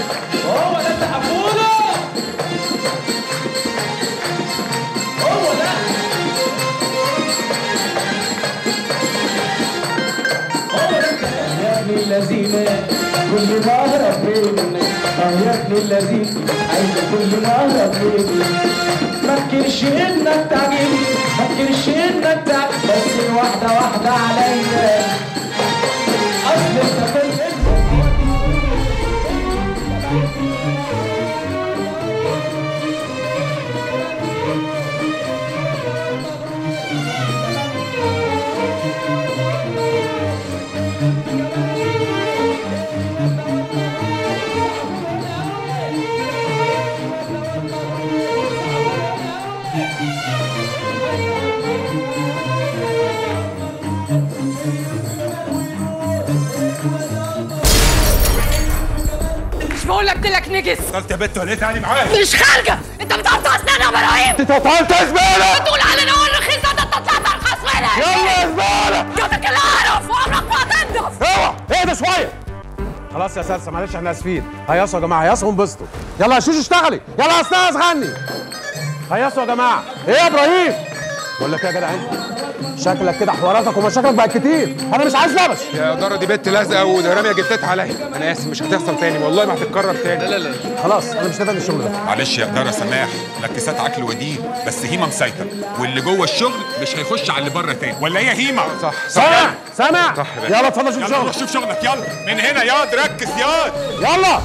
هو ده اللي هقوله هو ده هو ده يا ابن الذين كل ما اهرب منك اه يا ابن الذين عايز كل ما اهرب منك ما تكرش انك تعجبني ما تكرش انك تعجبني بس واحده واحده عليا اصل انت كنت مش بقول لك لك نجس قلت يا بت ولا تعالي معايا مش خارجه انت بتقطع اسناني يا ابراهيم انت قطعت زباله تقول علينا هو الرخيص ده انت طلعت ارخص منها يلا يا زباله جوزك اللي اعرف وعمرك ما هتنضف اوعى اهدى شويه خلاص يا سلسة معلش احنا اسفين هيصوا يا جماعه هيصوا وانبسطوا يلا يا شوشو اشتغلي يلا يا استاذ غني هيصوا يا جماعه ايه يا ابراهيم بقول لك ايه يا جدع انت شكلك كده حواراتك ومشاكلك بقت كتير انا مش عايز لبش يا دارة دي بنت لازقه وده راميه جتتها عليا انا اسف مش هتحصل تاني والله ما هتتكرر تاني لا لا لا خلاص انا مش نافع الشغل ده معلش يا إدارة سماح لكسات عكل ودين بس هيما مسيطر واللي جوه الشغل مش هيخش على اللي بره تاني ولا هي هيما صح سامع سامع صح يا باشا. يلا اتفضل شوف يلا روح شغلك شوف شغلك يلا من هنا ياض ركز ياض يلا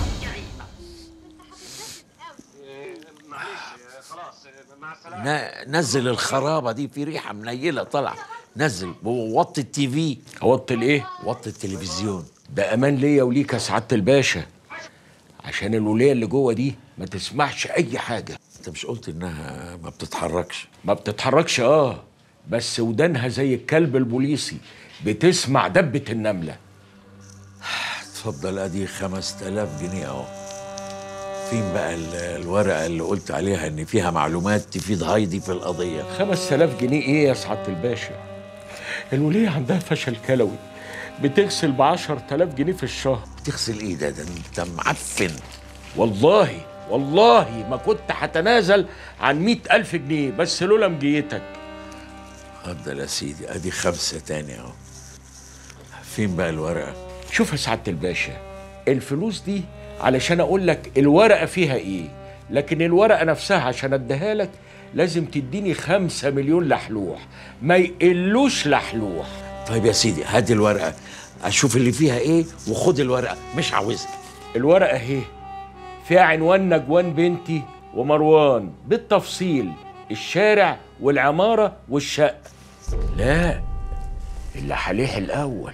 ن- نزل الخرابه دي في ريحه منيله طالعه نزل ووطي التي في اوطي الايه وطي التلفزيون ده امان ليا وليك يا سعاده الباشا عشان الوليه اللي جوه دي ما تسمعش اي حاجه انت مش قلت انها ما بتتحركش ما بتتحركش اه بس ودانها زي الكلب البوليسي بتسمع دبه النمله اتفضل ادي 5000 جنيه اهو فين بقى ال- الورقه اللي قلت عليها ان فيها معلومات تفيد هايدي في القضيه 5000 جنيه ايه يا سعاده الباشا الوليه عندها فشل كلوي بتغسل ب 10000 جنيه في الشهر تغسل ايه ده ده انت معفن والله والله ما كنت هتنازل عن مئة ألف جنيه بس لولا مجيتك اتفضل يا سيدي ادي خمسه تاني اهو فين بقى الورقه شوف يا سعادة الباشا الفلوس دي علشان أقول لك الورقة فيها إيه لكن الورقة نفسها عشان أديها لك لازم تديني خمسة مليون لحلوح ما يقلوش لحلوح طيب يا سيدي هات الورقه اشوف اللي فيها ايه وخد الورقه مش عاوزها الورقة اهي فيها عنوان نجوان بنتي ومروان بالتفصيل الشارع والعمارة والشقة لا اللي حليح الأول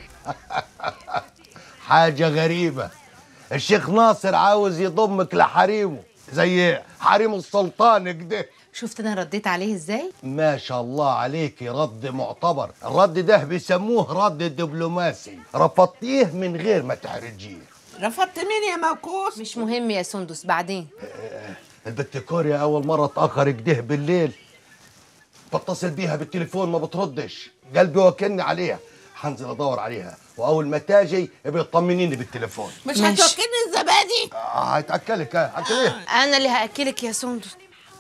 حاجة غريبة الشيخ ناصر عاوز يضمك لحريمه زي حريم السلطان كده شفت انا رديت عليه ازاي ما شاء الله عليك رد معتبر الرد ده بيسموه رد دبلوماسي رفضتيه من غير ما تحرجيه رفضت مين يا موكوس مش مهم يا سندس بعدين البت كوريا اول مرة اتأخر كده بالليل بتصل بيها بالتليفون ما بتردش قلبي وكلني عليها هنزل ادور عليها واول ما تاجي ابقي طمنيني بالتليفون مش هتوكلني الزبادي آه هتاكلك ها هتاكليه انا اللي هاكلك يا سندس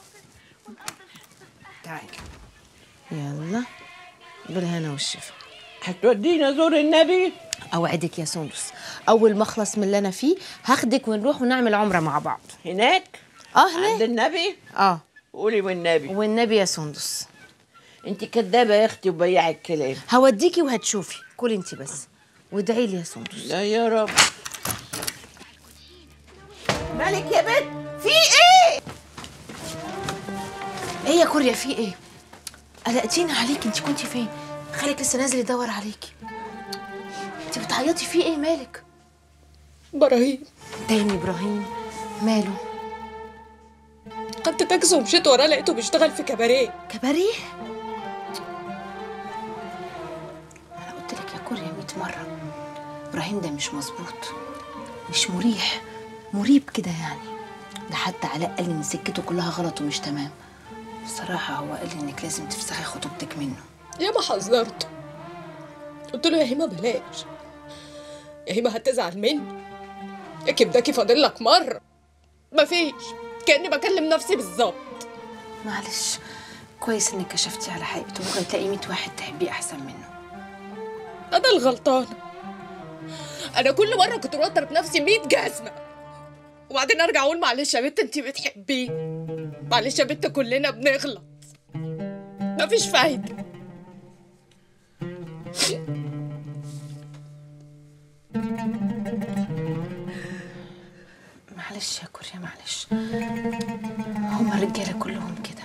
تعالي يلا بالهنا والشفا هتودينا زور النبي اوعدك يا سندس اول ما اخلص من اللي انا فيه هاخدك ونروح ونعمل عمره مع بعض هناك اه عند هناك النبي اه قولي والنبي والنبي يا سندس انت كدابه يا اختي وبياع الكلام هوديكي وهتشوفي كلي انت بس وادعي لي يا سندس لا يا رب مالك يا بنت في ايه ايه يا كوريا في ايه قلقتيني عليك انت كنتي فين خالك لسه نازل يدور عليكي انت بتعيطي في ايه مالك ابراهيم تاني ابراهيم ماله خدت تاكسي ومشيت وراه لقيته بيشتغل في كباريه كباريه انا قلت لك يا كوريا 100 مره ابراهيم ده مش مظبوط مش مريح مريب كده يعني ده حتى علاء قال لي ان سكته كلها غلط ومش تمام بصراحه هو قال لي انك لازم تفسخي خطوبتك منه ياما حذرته قلت له يا هيما بلاش يا هيما هتزعل مني كبداكي فاضل لك مرة مفيش كأني بكلم نفسي بالظبط معلش كويس انك كشفتي على حقيقته ممكن تلاقي 100 واحد تحبيه احسن منه أنا الغلطانة أنا كل مرة كنت بروح أضرب نفسي 100 جزمة وبعدين أرجع أقول معلش يا بنت أنت بتحبيه معلش يا بنت كلنا بنغلط مفيش فايدة معلش يا كوريا معلش هما الرجاله كلهم كده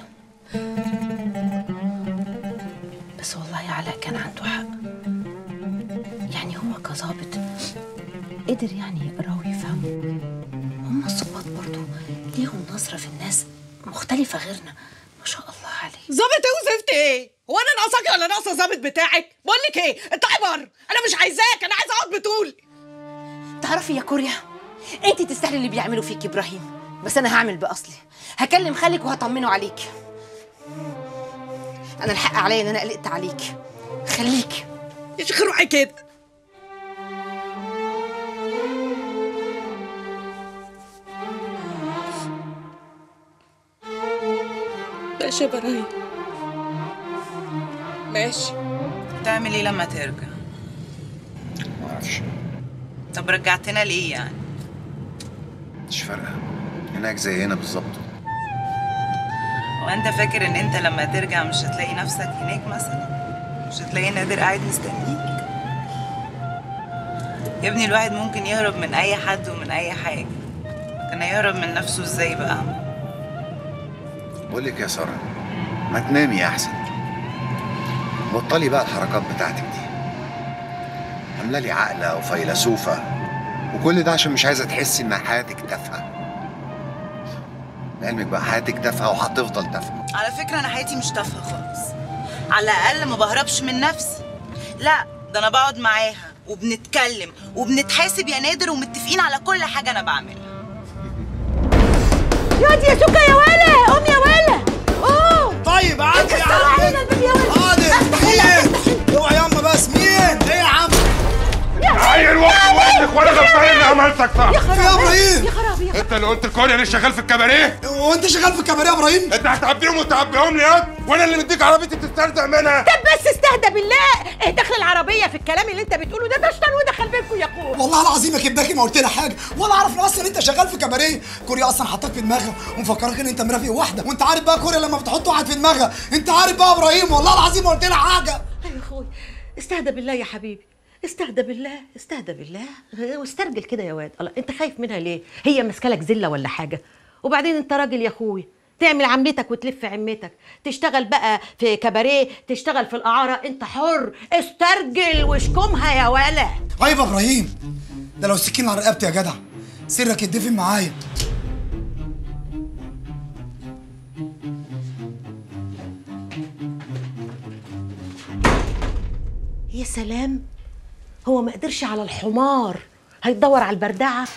بس والله علاء كان عنده حق يعني هو كظابط قدر يعني يقرا ويفهم هما الظباط برضو ليهم نظرة في الناس مختلفة غيرنا ما شاء الله عليه ظابط ايه وزفت ايه؟ هو انا ناقصاكي ولا ناقصه ظابط بتاعك؟ بقول لك ايه؟ اطلعي بره انا مش عايزاك انا عايزه اقعد بطولي تعرفي يا كوريا انت تستاهلي اللي بيعملوا فيك ابراهيم بس انا هعمل باصلي هكلم خالك وهطمنه عليك انا الحق عليا ان انا قلقت عليك خليك يا شيخ روحي كده ماشي يا براهيم ماشي تعمل ايه لما ترجع معرفش طب رجعتنا ليه يعني مش فارقة هناك زي هنا بالظبط وانت فاكر ان انت لما ترجع مش هتلاقي نفسك هناك مثلا مش هتلاقي نادر قاعد مستنيك يا ابني الواحد ممكن يهرب من اي حد ومن اي حاجه كان هيهرب من نفسه ازاي بقى بقول لك يا سارة ما تنامي أحسن بطلي بقى الحركات بتاعتك دي عاملة لي عاقلة وفيلسوفة وكل ده عشان مش عايزة تحسي إن حياتك تافهة لعلمك بقى حياتك تافهة وهتفضل تافهة على فكره انا حياتي مش تافهه خالص على الاقل ما بهربش من نفسي لا ده انا بقعد معاها وبنتكلم وبنتحاسب يا نادر ومتفقين على كل حاجه انا بعملها يا دي يا سكا يا ولا قوم يا ولا قوم طيب عادي يا اكسر عم علينا الباب يا ولا عادي مين اوعى ياما بس مين ايه يا عم عيل وقت وقتك وانا غلطان اني عملتك صح يا خرابي يا ابراهيم يا خرابي انت اللي قلت الكوريا اللي شغال في الكباريه وانت شغال في الكباريه يا ابراهيم انت هتعبيهم وتعبيهم لي ياض وانا اللي مديك عربيتي تسترزق منها طب بس استهدى بالله ايه دخل العربيه في الكلام اللي انت بتقوله ده ده شيطان ودخل بينكم يا اخويا والله العظيم يا كبداكي ما قلت لها حاجه ولا اعرف اصلا ان انت شغال في كباريه كوريا اصلا حطاك في دماغها ومفكرك ان انت مرافق واحده وانت عارف بقى كوريا لما بتحط واحد في دماغها انت عارف بقى يا ابراهيم والله العظيم ما قلت لها حاجه ايوه يا اخويا استهدى بالله يا حبيبي استهدى بالله استهدى بالله واسترجل كده يا واد الله انت خايف منها ليه هي ماسكه لك زله ولا حاجه وبعدين انت راجل يا اخويا تعمل عملتك وتلف عمتك تشتغل بقى في كباريه تشتغل في القعاره انت حر استرجل واشكمها يا ولا عيب يا ابراهيم ده لو السكين على رقبتي يا جدع سرك يتدفن معايا يا سلام هو ما قدرش على الحمار هيدور على البردعه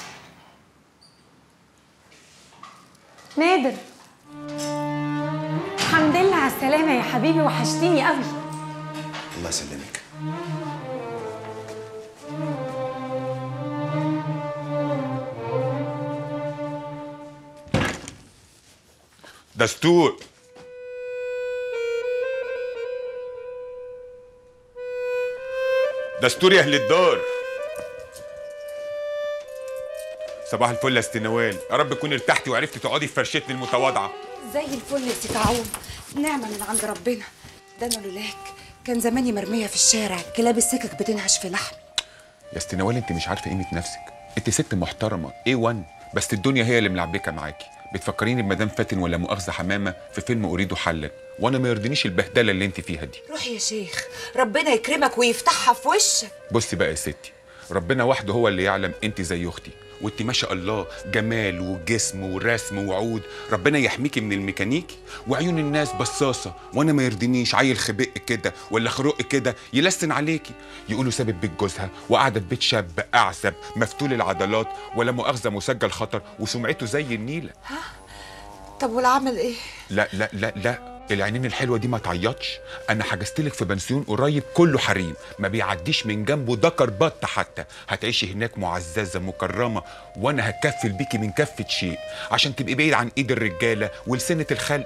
نادر الحمد لله على السلامة يا حبيبي وحشتيني قوي الله يسلمك دستور دستور يا اهل الدار صباح الفل يا ست نوال يا رب تكوني ارتحتي وعرفتي تقعدي في فرشتني المتواضعه زي الفل يا ست عون نعمة من عند ربنا ده انا لولاك كان زماني مرمية في الشارع كلاب السكك بتنهش في لحم يا ست نوال انت مش عارفه قيمه نفسك انت ست محترمه ايه 1 بس الدنيا هي اللي ملعبكه معاكي بتفكريني بمدام فاتن ولا مؤاخذه حمامه في فيلم اريد حلا وانا ما يرضينيش البهدله اللي انت فيها دي روح يا شيخ ربنا يكرمك ويفتحها في وشك بصي بقى يا ستي ربنا وحده هو اللي يعلم انت زي اختي وانت ما شاء الله جمال وجسم ورسم وعود ربنا يحميكي من الميكانيكي وعيون الناس بصاصه وانا ما يرضينيش عيل خبق كده ولا خرق كده يلسن عليكي يقولوا سابت بيت جوزها وقاعده في بيت شاب اعزب مفتول العضلات ولا مؤاخذه مسجل خطر وسمعته زي النيله طب والعمل ايه لا لا لا لا العينين الحلوه دي ما تعيطش انا حجزت لك في بنسيون قريب كله حريم ما بيعديش من جنبه دكر بط حتى هتعيشي هناك معززه مكرمه وانا هكفل بيكي من كفه شيء عشان تبقي بعيد عن ايد الرجاله ولسنه الخلق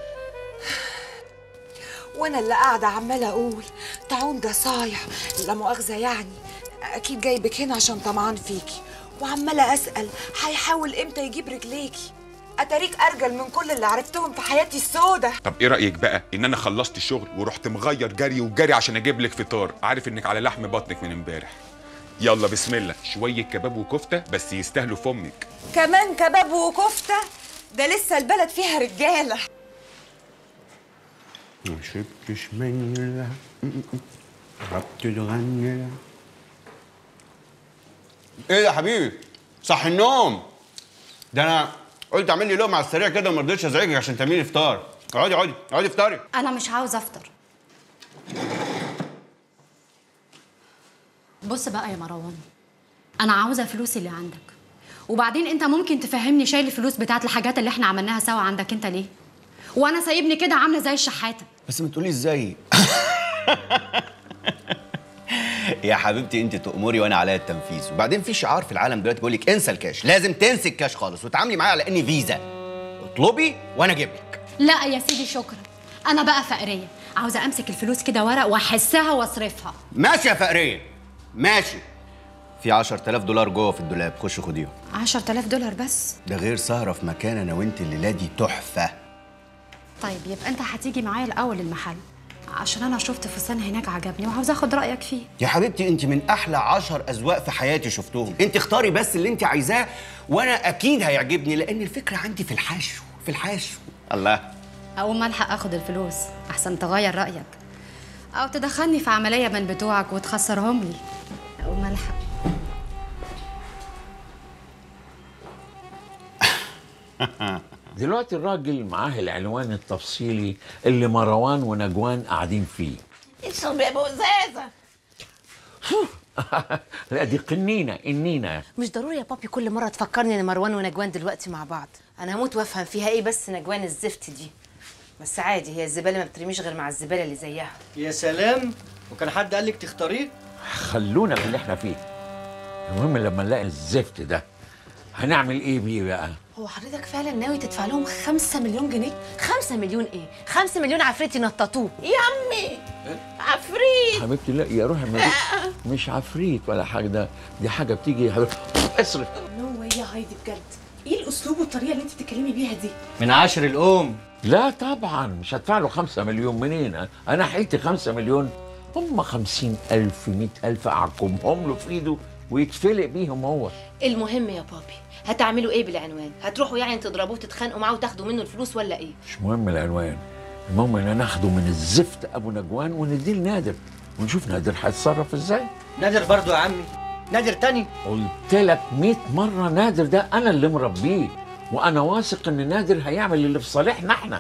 وانا اللي قاعده عماله اقول تعون ده صايع لا مؤاخذه يعني اكيد جايبك هنا عشان طمعان فيكي وعماله اسال هيحاول امتى يجيب رجليكي اتاريك ارجل من كل اللي عرفتهم في حياتي السودة طب ايه رايك بقى ان انا خلصت شغل ورحت مغير جري وجري عشان اجيب لك فطار عارف انك على لحم بطنك من امبارح يلا بسم الله شويه كباب وكفته بس يستاهلوا فمك كمان كباب وكفته ده لسه البلد فيها رجاله ما شربتش مني ربط تغني ايه يا حبيبي صح النوم ده انا قلت اعمل لي لقمه على السريع كده وما رضيتش ازعجك عشان تعملي فطار اقعدي اقعدي اقعدي افطري انا مش عاوز افطر بص بقى يا مروان انا عاوزه فلوسي اللي عندك وبعدين انت ممكن تفهمني شايل الفلوس بتاعت الحاجات اللي احنا عملناها سوا عندك انت ليه وانا سايبني كده عامله زي الشحاته بس ما تقولي ازاي يا حبيبتي انت تأمري وانا عليا التنفيذ وبعدين في شعار في العالم دلوقتي بيقول لك انسى الكاش لازم تنسي الكاش خالص وتعاملي معايا على اني فيزا اطلبي وانا اجيب لك لا يا سيدي شكرا انا بقى فقريه عاوزه امسك الفلوس كده ورق واحسها واصرفها ماشي يا فقريه ماشي في 10000 دولار جوه في الدولاب خش خديهم 10000 دولار بس ده غير سهره في مكان انا وانت الليله دي تحفه طيب يبقى انت هتيجي معايا الاول المحل عشان انا شفت فستان هناك عجبني وعاوزه اخد رايك فيه يا حبيبتي انت من احلى عشر اذواق في حياتي شفتهم انت اختاري بس اللي انت عايزاه وانا اكيد هيعجبني لان الفكره عندي في الحشو في الحشو الله اول ما الحق اخد الفلوس احسن تغير رايك او تدخلني في عمليه من بتوعك وتخسرهم لي اول ما الحق دلوقتي الراجل معاه العنوان التفصيلي اللي مروان ونجوان قاعدين فيه اشرب يا بوزازه لا دي قنينه النينه مش ضروري يا بابي كل مره تفكرني ان مروان ونجوان دلوقتي مع بعض انا هموت وافهم فيها ايه بس نجوان الزفت دي بس عادي هي الزباله ما بترميش غير مع الزباله اللي زيها يا سلام وكان حد قال لك تختاريه خلونا في اللي احنا فيه المهم لما نلاقي الزفت ده هنعمل ايه بيه بقى هو حضرتك فعلا ناوي تدفع لهم 5 مليون جنيه 5 مليون ايه 5 مليون عفريت ينططوه يا عمي عفريت حبيبتي لا يا روحي ما مش عفريت ولا حاجه ده دي حاجه بتيجي يا حبيبتي اصرف نو واي يا هايدي بجد ايه الاسلوب والطريقه اللي انت بتتكلمي بيها دي من عشر الام لا طبعا مش هدفع له خمسة مليون منين انا حيلتي خمسة مليون هم خمسين ألف مئة ألف أعكمهم له في إيده ويتفلق بيهم هو المهم يا بابي هتعملوا ايه بالعنوان هتروحوا يعني تضربوه وتتخانقوا معاه وتاخدوا منه الفلوس ولا ايه مش مهم العنوان المهم ان ناخده من الزفت ابو نجوان ونديه لنادر ونشوف نادر هيتصرف ازاي نادر برضو يا عمي نادر تاني قلت لك 100 مره نادر ده انا اللي مربيه وانا واثق ان نادر هيعمل اللي في صالحنا احنا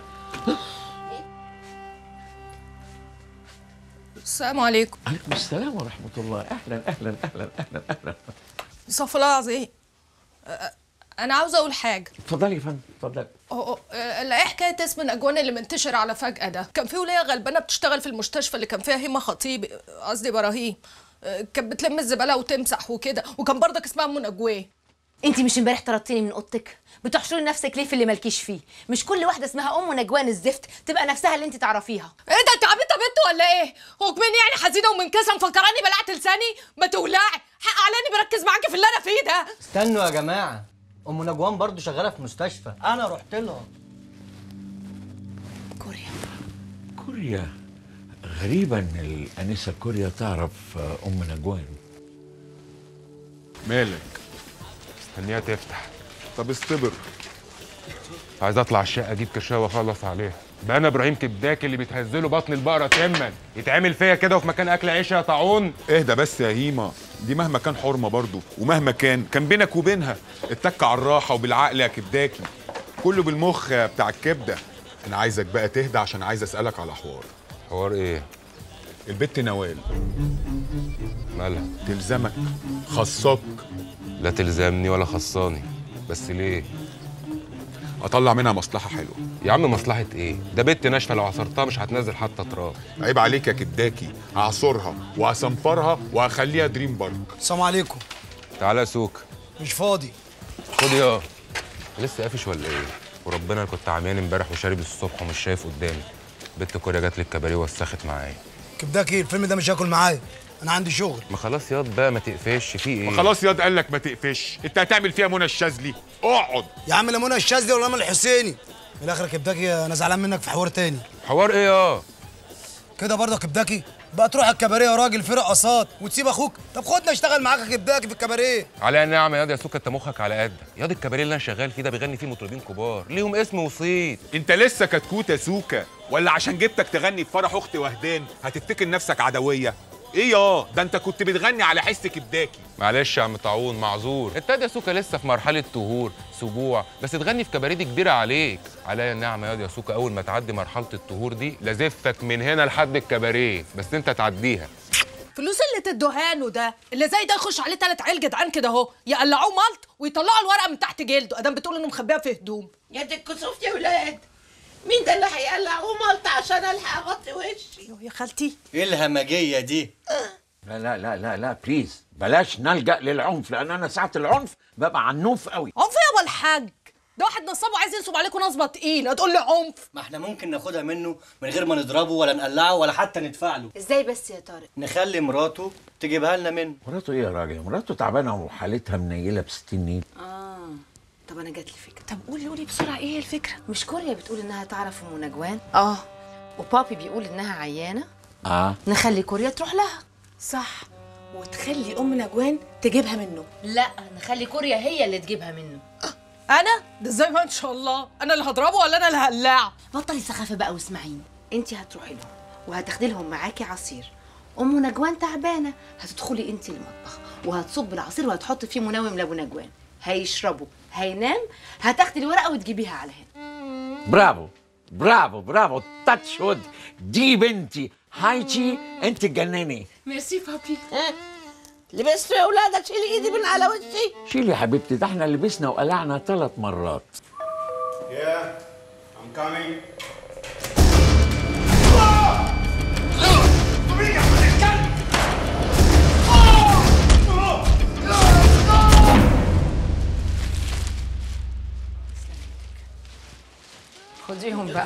السلام عليكم عليكم السلام ورحمه الله اهلا اهلا اهلا اهلا اهلا استغفر الله العظيم أ- انا عاوزه اقول حاجه اتفضلي يا فندم اتفضلي هو لا ايه حكايه اسم الاجوان اللي منتشر على فجاه ده كان في وليه غلبانه بتشتغل في المستشفى اللي كان فيها هيما خطيب قصدي ابراهيم أه، كانت بتلم الزباله وتمسح وكده وكان برضك اسمها ام نجوان انت مش امبارح طردتيني من اوضتك بتحشري نفسك ليه في اللي مالكيش فيه مش كل واحده اسمها ام نجوان الزفت تبقى نفسها اللي انت تعرفيها ايه ده انت عبيطه بنت ولا ايه؟ هو كمان يعني حزينه ومنكسره مفكراني بلعت لساني؟ ما تولعي حق علاني بركز معاكي في اللي انا فيه ده استنوا يا جماعه ام نجوان برضو شغاله في مستشفى انا رحت لها كوريا غريبة ان الانسه كوريا تعرف آه، ام نجوان مالك استنيها تفتح طب اصطبر عايز اطلع الشقه اجيب كشاوه اخلص عليها بقى انا ابراهيم كبداك اللي بتهزله بطن البقره تما يتعمل فيا كده وفي مكان اكل عيش يا طاعون اهدى بس يا هيما دي مهما كان حرمه برضو ومهما كان كان بينك وبينها اتك على الراحه وبالعقل يا كبداكي كله بالمخ يا بتاع الكبده انا عايزك بقى تهدى عشان عايز اسالك على حوار حوار ايه البت نوال مالها تلزمك خصك لا تلزمني ولا خصاني بس ليه اطلع منها مصلحه حلوه يا عم مصلحه ايه ده بنت ناشفه لو عصرتها مش هتنزل حتى تراب عيب عليك يا كداكي هعصرها وهصنفرها وهخليها دريم بارك السلام عليكم تعالى يا سوك مش فاضي خد يا لسه قافش ولا ايه وربنا انا كنت عميان امبارح وشارب الصبح ومش شايف قدامي بنت كوريا جات لي الكباريه وسخت معايا كبداك ايه الفيلم ده مش هاكل معايا انا عندي شغل ما خلاص ياض بقى ما تقفش في ايه خلاص ياض قال لك ما تقفش انت هتعمل فيها منى الشاذلي اقعد يا عم لا منى الشاذلي ولا منى الحسيني من الاخر يا كبداكي انا زعلان منك في حوار تاني حوار ايه يا كده برضه يا كبداكي بقى تروح الكباريه يا راجل في رقصات وتسيب اخوك طب خدنا اشتغل معاك يا كبداكي في الكباريه على النعمه ياض يا سوكا انت مخك على قدك ياض الكباريه اللي انا شغال فيه ده بيغني فيه مطربين كبار ليهم اسم وصيت انت لسه كتكوت يا سوكا ولا عشان جبتك تغني في فرح اختي وهدان هتفتكر نفسك عدويه ايه يا ده انت كنت بتغني على حس كبداكي معلش يا عم طاعون معذور انت يا سوكا لسه في مرحله طهور سبوع بس تغني في كباريه دي كبيره عليك عليا النعمه ياض يا سوكا اول ما تعدي مرحله الطهور دي لازفك من هنا لحد الكباريه بس انت تعديها فلوس اللي تدوهانه ده اللي زي ده يخش عليه تلات عيال جدعان كده اهو يقلعوه ملط ويطلعوا الورقه من تحت جلده ادام بتقول انه مخبيها في هدوم يا دي الكسوف يا ولاد مين ده اللي هيقلع وملط عشان الحق اغطي وشي يا خالتي ايه الهمجيه دي لا لا لا لا لا بليز بلاش نلجأ للعنف لأن أنا ساعة العنف ببقى عنوف قوي عنف يا ابو الحاج ده واحد نصاب وعايز ينصب عليكم نصبه تقيله تقول لي عنف ما احنا ممكن ناخدها منه من غير ما نضربه ولا نقلعه ولا حتى ندفع له ازاي بس يا طارق نخلي مراته تجيبها لنا منه مراته إيه يا راجل مراته تعبانة وحالتها منيلة بستين نيل اه طب انا جات لي فكره طب قولي قولي بسرعه ايه الفكره مش كوريا بتقول انها تعرف ام نجوان اه وبابي بيقول انها عيانه آه نخلي كوريا تروح لها صح وتخلي ام نجوان تجيبها منه لا نخلي كوريا هي اللي تجيبها منه انا ده ازاي ما ان شاء الله انا اللي هضربه ولا انا اللي هقلعه بطلي سخافه بقى واسمعيني انت هتروحي لهم وهتاخدي لهم معاكي عصير ام نجوان تعبانه هتدخلي انت المطبخ وهتصب العصير وهتحطي فيه منوم لابو نجوان هيشربوا هينام هتاخدي الورقه وتجيبيها على هنا برافو برافو برافو تاتش وود دي بنتي هايتي انت تجنني ميرسي بابي لبستوا يا ولاد اشيل ايدي من على وشي شيلي يا حبيبتي ده احنا لبسنا وقلعنا ثلاث مرات Yeah, I'm coming. خديهم بقى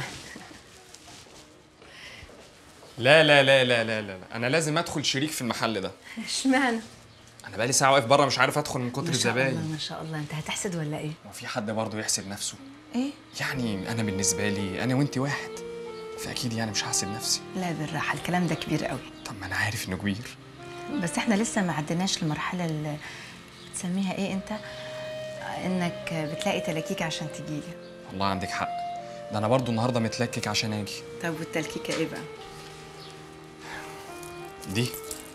لا لا لا لا لا لا انا لازم ادخل شريك في المحل ده اشمعنى انا بقالي ساعه واقف بره مش عارف ادخل من كتر ما شاء الله الزباين ما شاء الله انت هتحسد ولا ايه وفي حد برضه يحسد نفسه ايه يعني انا بالنسبه لي انا وانت واحد فاكيد يعني مش هحسد نفسي لا بالراحه الكلام ده كبير قوي طب ما انا عارف انه كبير بس احنا لسه ما عديناش المرحله اللي بتسميها ايه انت انك بتلاقي تلاكيك عشان تجيلي والله عندك حق ده انا برضه النهارده متلكك عشان اجي طب والتلكيكه ايه بقى دي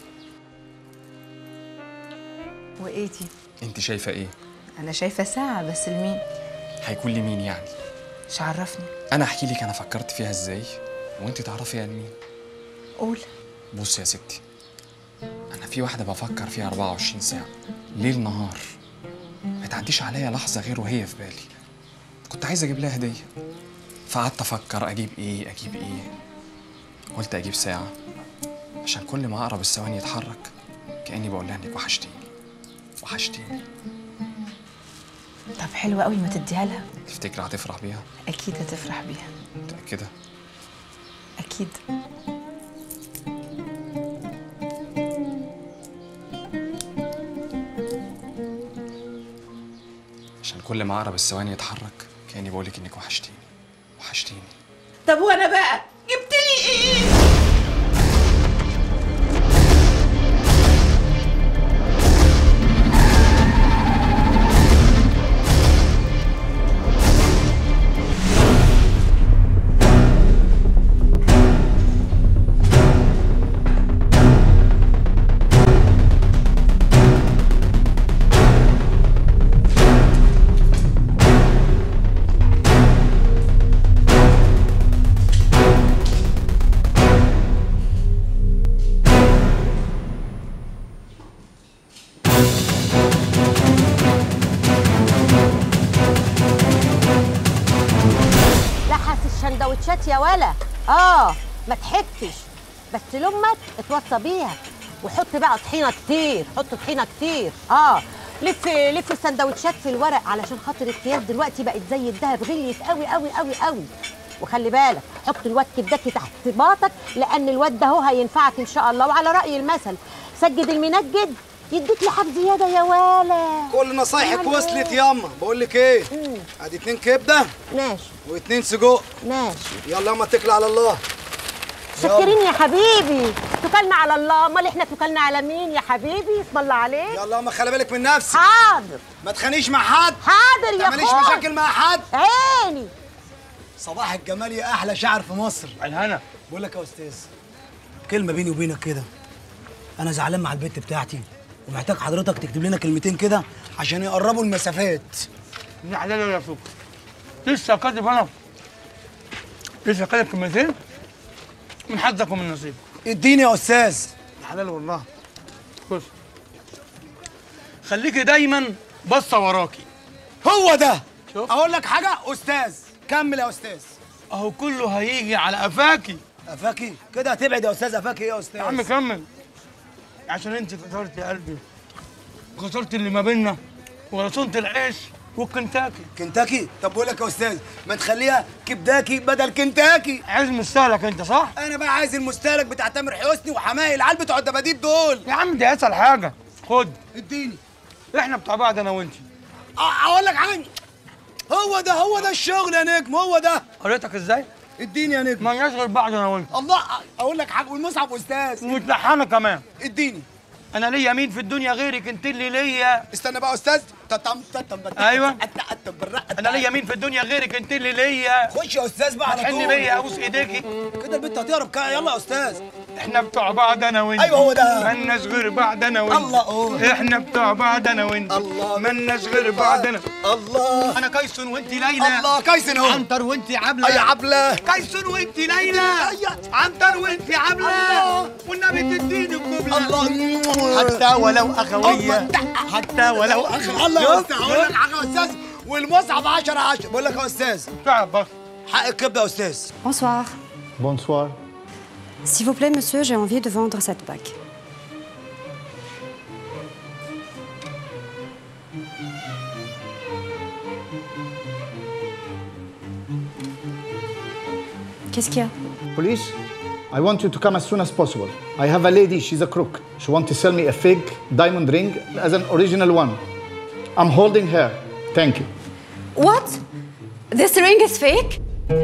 وايه دي انت شايفه ايه انا شايفه ساعه بس لمين هيكون لي مين يعني مش عرفني انا احكي لك انا فكرت فيها ازاي وانت تعرفي يعني مين قول بص يا ستي انا في واحده بفكر فيها 24 ساعه ليل نهار ما تعديش عليا لحظه غير وهي في بالي كنت عايز اجيب لها هديه فقعدت افكر اجيب ايه اجيب ايه قلت اجيب ساعه عشان كل ما اقرب الثواني يتحرك كاني بقول لها انك وحشتيني وحشتيني طب حلوه قوي ما تديها لها تفتكر هتفرح بيها اكيد هتفرح بيها متاكده اكيد عشان كل ما اقرب الثواني يتحرك كاني بقول لك انك وحشتيني وحشتيني طب وانا بقى جبت لي ايه سندوتشات يا ولا اه ما تحكش بس لامك اتوصى بيها وحط بقى طحينه كتير حط طحينه كتير اه لف لف السندوتشات في الورق علشان خاطر الكياس دلوقتي بقت زي الدهب غليت قوي قوي قوي قوي وخلي بالك حط الواد كبدكي تحت باطك لان الواد ده هو هينفعك ان شاء الله وعلى راي المثل سجد المنجد يديك لحاف زياده يا ولا كل نصايحك وصلت ياما بقول لك ايه ادي اتنين كبده ماشي واتنين سجق ماشي يلا ياما اتكل على الله شكرين يا حبيبي توكلنا على الله امال احنا توكلنا على مين يا حبيبي اسم الله عليك يلا ياما خلي بالك من نفسك حاضر ما تخانيش مع حد حاضر يا تعمليش أخوي. مشاكل مع حد عيني صباح الجمال يا احلى شاعر في مصر الهنا بقول لك يا استاذ كلمه بيني وبينك كده انا زعلان مع البت بتاعتي ومحتاج حضرتك تكتب لنا كلمتين كده عشان يقربوا المسافات ابن حلال يا سكر لسه كاتب انا لسه كاتب كلمتين من حظك ومن نصيبك اديني يا استاذ ابن حلال والله بص خليكي دايما باصه وراكي هو ده اقول لك حاجه استاذ كمل يا استاذ اهو كله هيجي على قفاكي قفاكي كده هتبعد يا استاذ قفاكي ايه يا استاذ يا عم كمل عشان انت كسرت قلبي كسرت اللي ما بينا ورسمت العيش والكنتاكي كنتاكي طب بقول لك يا استاذ ما تخليها كبداكي بدل كنتاكي عايز مستهلك انت صح انا بقى عايز المستهلك بتاع تامر حسني وحماقي العيال بتوع الدباديب دول يا عم دي اسهل حاجه خد اديني احنا بتاع بعض انا وانت أ- اقول لك حاجه هو ده هو ده الشغل يا نجم هو ده قريتك ازاي اديني يا نجم ما لناش غير بعض انا وانت الله اقول لك حاجه والمصحف استاذ ومتلحنه كمان اديني انا ليا مين في الدنيا غيرك انت اللي ليا استنى بقى يا استاذ تتم تتم ايوه انا ليا مين في الدنيا غيرك انت اللي ليا خش يا استاذ بقى على هتحن طول بيا ابوس ايديكي كده البنت هتهرب كده يلا يا استاذ احنا بتوع بعض انا وانت أيوة هو ده. مالناش غير بعض انا وانت الله قول. احنا بتوع بعض انا وانت الله مالناش غير بعض انا الله انا كايسون وانت ليلى الله كايسن اهو عنتر وانت عبله يا عبله كايسون وانت ليلى عنتر وانت عبله والنبي تديني القبله الله حتى ولو اخويه حتى ولو اخويه الله يا استاذ هقول لك حاجه يا استاذ والمصحف 10 10 بقول لك يا استاذ تعب بس حق الكبده يا استاذ Bonsoir. Bonsoir. S'il vous plaît, monsieur, j'ai envie de vendre cette bague. Qu'est-ce qu'il y a Police, I want you to come as soon as possible. I have a lady, she's a crook. She wants to sell me a fake diamond ring as an original one. I'm holding her. Thank you. What This ring is fake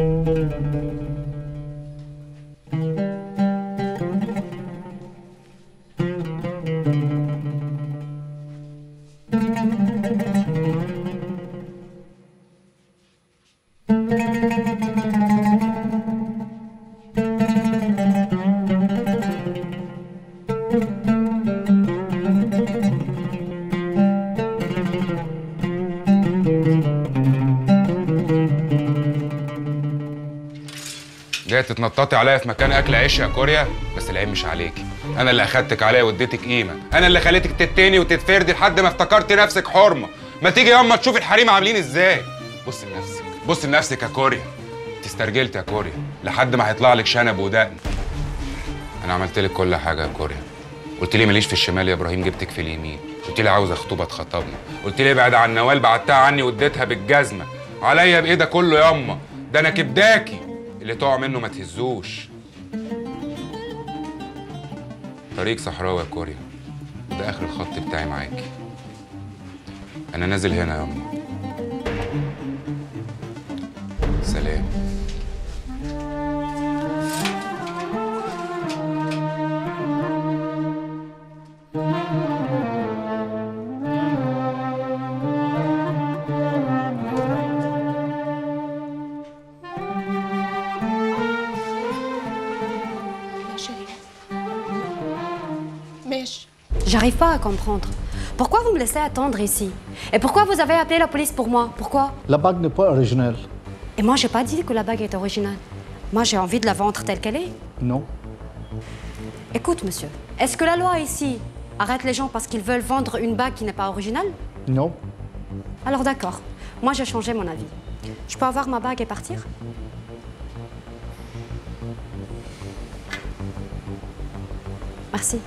جاي تتنططي عليا في مكان اكل عيش يا كوريا بس العيب مش عليكي انا اللي اخدتك عليا واديتك قيمه انا اللي خليتك تتني وتتفردي لحد ما افتكرتي نفسك حرمه ما تيجي ياما تشوفي الحريم عاملين ازاي بص لنفسك بص لنفسك يا كوريا انت استرجلت يا كوريا لحد ما هيطلع لك شنب ودقن انا عملت لك كل حاجه يا كوريا قلت لي ماليش في الشمال يا ابراهيم جبتك في اليمين قلت لي عاوز اخطبها اتخطبنا قلت لي ابعد عن نوال بعدتها عني واديتها بالجزمه عليا بايه ده كله ياما ده انا كبداكي اللي تقع منه ما تهزوش طريق صحراوي يا كوريا وده اخر الخط بتاعي معاكي انا نازل هنا يا امي سلام ماشي J'arrive pas à comprendre. Pourquoi vous me laissez attendre ici Et pourquoi vous avez appelé la police pour moi Pourquoi La bague n'est pas originale. Et moi, j'ai pas dit que la bague est originale. Moi, j'ai envie de la vendre telle qu'elle est. Non. Écoute, monsieur, est-ce que la loi ici arrête les gens parce qu'ils veulent vendre une bague qui n'est pas originale Non. Alors d'accord. Moi, j'ai changé mon avis. Je peux avoir ma bague et partir Merci.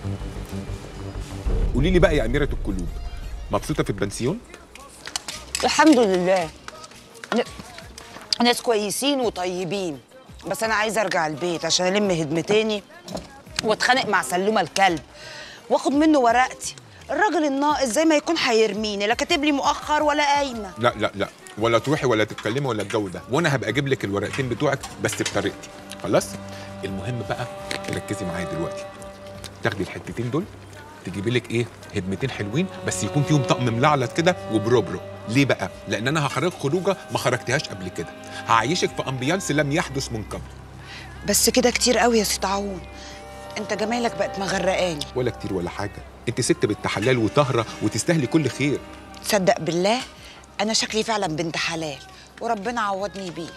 قولي لي بقى يا اميره القلوب مبسوطه في البنسيون الحمد لله ن- ناس كويسين وطيبين بس انا عايزه ارجع البيت عشان الم هدمتاني واتخانق مع سلومه الكلب واخد منه ورقتي الراجل الناقص زي ما يكون هيرميني لا كاتب لي مؤخر ولا قايمه لا لا لا ولا تروحي ولا تتكلمي ولا الجو ده وانا هبقى اجيب لك الورقتين بتوعك بس بطريقتي خلاص المهم بقى تركزي معايا دلوقتي تاخدي الحتتين دول تجيبي لك ايه هدمتين حلوين بس يكون فيهم طقم ملعلط كده وبروبرو ليه بقى لان انا هخرج خروجه ما خرجتهاش قبل كده هعيشك في امبيانس لم يحدث من قبل بس كده كتير قوي يا ست عون انت جمالك بقت مغرقاني ولا كتير ولا حاجه انت ست بنت حلال وطاهره وتستاهلي كل خير تصدق بالله انا شكلي فعلا بنت حلال وربنا عوضني بيه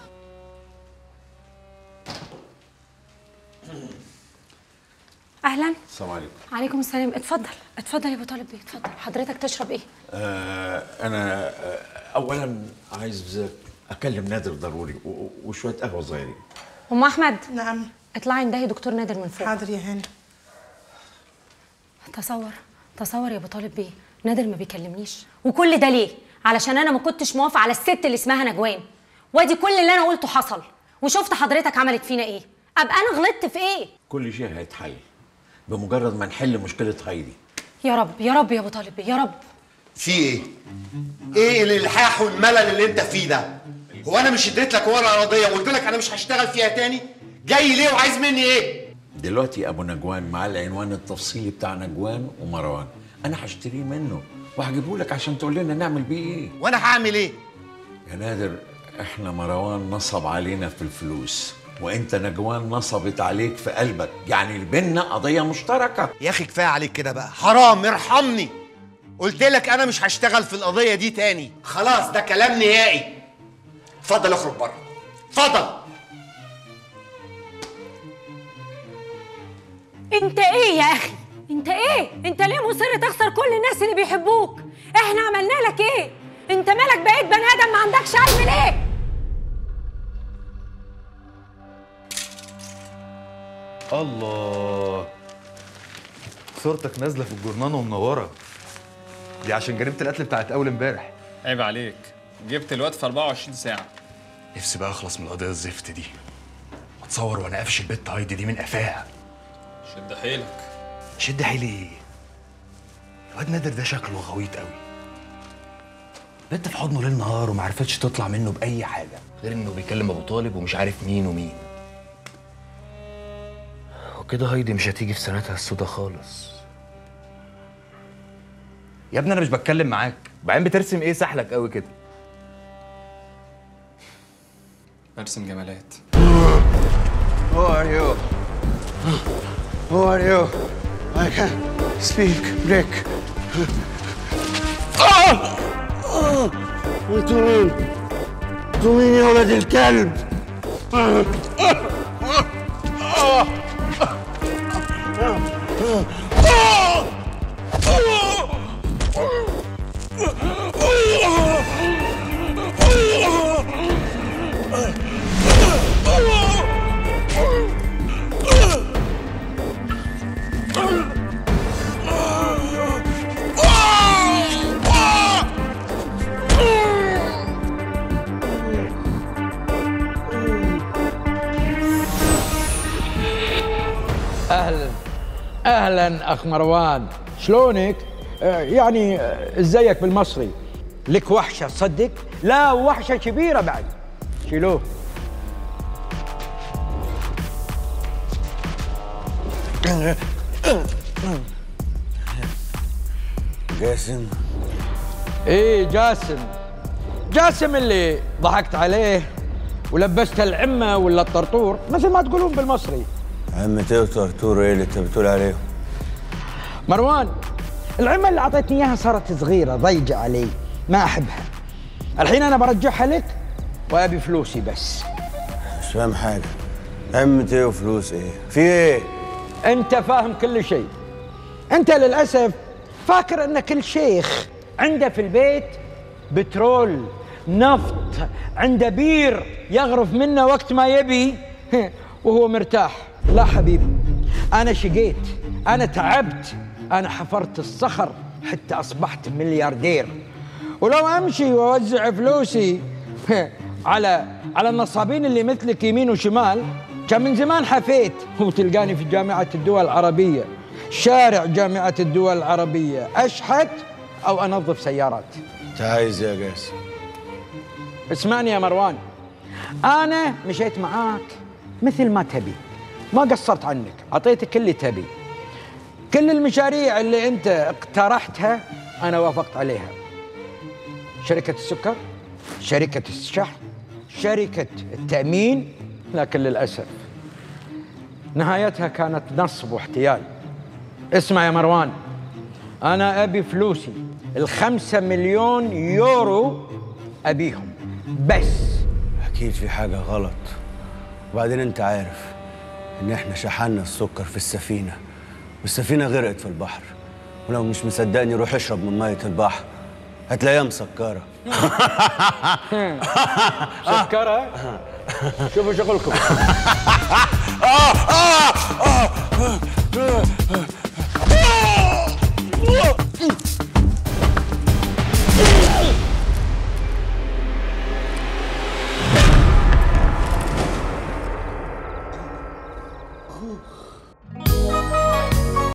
اهلا السلام عليكم عليكم السلام اتفضل اتفضل يا ابو طالب بيه اتفضل حضرتك تشرب ايه آه انا آه اولا عايز اكلم نادر ضروري و- و- وشويه قهوه صغيرين ام احمد نعم اطلعي اندهي دكتور نادر من فوق حاضر يا هاني تصور تصور يا ابو طالب بيه نادر ما بيكلمنيش وكل ده ليه علشان انا ما كنتش موافقه على الست اللي اسمها نجوان وادي كل اللي انا قلته حصل وشفت حضرتك عملت فينا ايه ابقى انا غلطت في ايه كل شيء هيتحل بمجرد ما نحل مشكله هايدي يا رب يا رب يا ابو طالب بيه يا رب في ايه؟ ايه الالحاح والملل اللي انت فيه ده؟ هو انا مش اديت لك ورقه قضيه وقلت لك انا مش هشتغل فيها تاني؟ جاي ليه وعايز مني ايه؟ دلوقتي ابو نجوان مع العنوان التفصيلي بتاع نجوان ومروان انا هشتريه منه وهجيبه لك عشان تقول لنا نعمل بيه ايه وانا هعمل ايه يا نادر احنا مروان نصب علينا في الفلوس وانت نجوان نصبت عليك في قلبك يعني بينا قضيه مشتركه يا اخي كفايه عليك كده بقى حرام ارحمني قلت لك انا مش هشتغل في القضيه دي تاني خلاص ده كلام نهائي اتفضل اخرج بره اتفضل انت ايه يا اخي انت ايه انت ليه مصر تخسر كل الناس اللي بيحبوك احنا عملنا لك ايه انت مالك بقيت بني ادم ما عندكش علم ليه الله صورتك نازله في الجورنان ومنوره دي عشان جريمه القتل بتاعت اول امبارح عيب عليك جبت الواد في 24 ساعة نفسي بقى اخلص من القضيه الزفت دي اتصور وانا قافش البت هايدي دي من قفاها شد حيلك شد حيلي ايه الواد نادر ده شكله غويط قوي بنت في حضنه ليل نهار وما عرفتش تطلع منه باي حاجه غير انه بيكلم ابو طالب ومش عارف مين ومين وكده هايدي مش هتيجي في سنتها السودا خالص يا ابني انا مش بتكلم معاك بعدين بترسم ايه سحلك قوي كده برسم جمالات Who are you? Who are you? I can speak Greek. انتوا مين؟ انتوا مين يا ولد الكلب؟ اهلا اهلا اخ مروان شلونك آه، يعني آه، ازيك بالمصري لك وحشه تصدق لا وحشه كبيره بعد شيلوه جاسم ايه جاسم جاسم اللي ضحكت عليه ولبست العمه ولا الطرطور مثل ما تقولون بالمصري عم تيو طرطور ايه اللي انت بتقول عليه؟ مروان العمة اللي أعطيتني إياها صارت صغيرة ضيجة علي ما أحبها الحين أنا برجعها لك وأبي فلوسي بس مش فاهم حاجة عم تيو فلوس ايه؟ في ايه؟ أنت فاهم كل شيء أنت للأسف فاكر أن كل شيخ عنده في البيت بترول نفط عنده بير يغرف منه وقت ما يبي وهو مرتاح لا حبيبي أنا شقيت انا تعبت انا حفرت الصخر حتى اصبحت ملياردير ولو امشي واوزع فلوسي على على النصابين اللي مثلك يمين وشمال كان من زمان حفيت وتلقاني في جامعة الدول العربية شارع جامعة الدول العربية أشحت أو أنظف سيارات انت عايز إيه يا قاسم اسمعني يا مروان أنا مشيت معاك مثل ما تبي ما قصرت عنك أعطيتك اللي تبي كل المشاريع اللي أنت اقترحتها أنا وافقت عليها شركة السكر شركة الشحن شركة التأمين لكن للأسف نهايتها كانت نصب واحتيال اسمع يا مروان أنا أبي فلوسي الخمسة مليون يورو أبيهم بس اكيد في حاجه غلط وبعدين انت عارف ان احنا شحنا السكر في السفينه والسفينه غرقت في البحر ولو مش مصدقني روح اشرب من ميه البحر هتلاقيها مسكره سكرة شوفوا شغلكم اه اه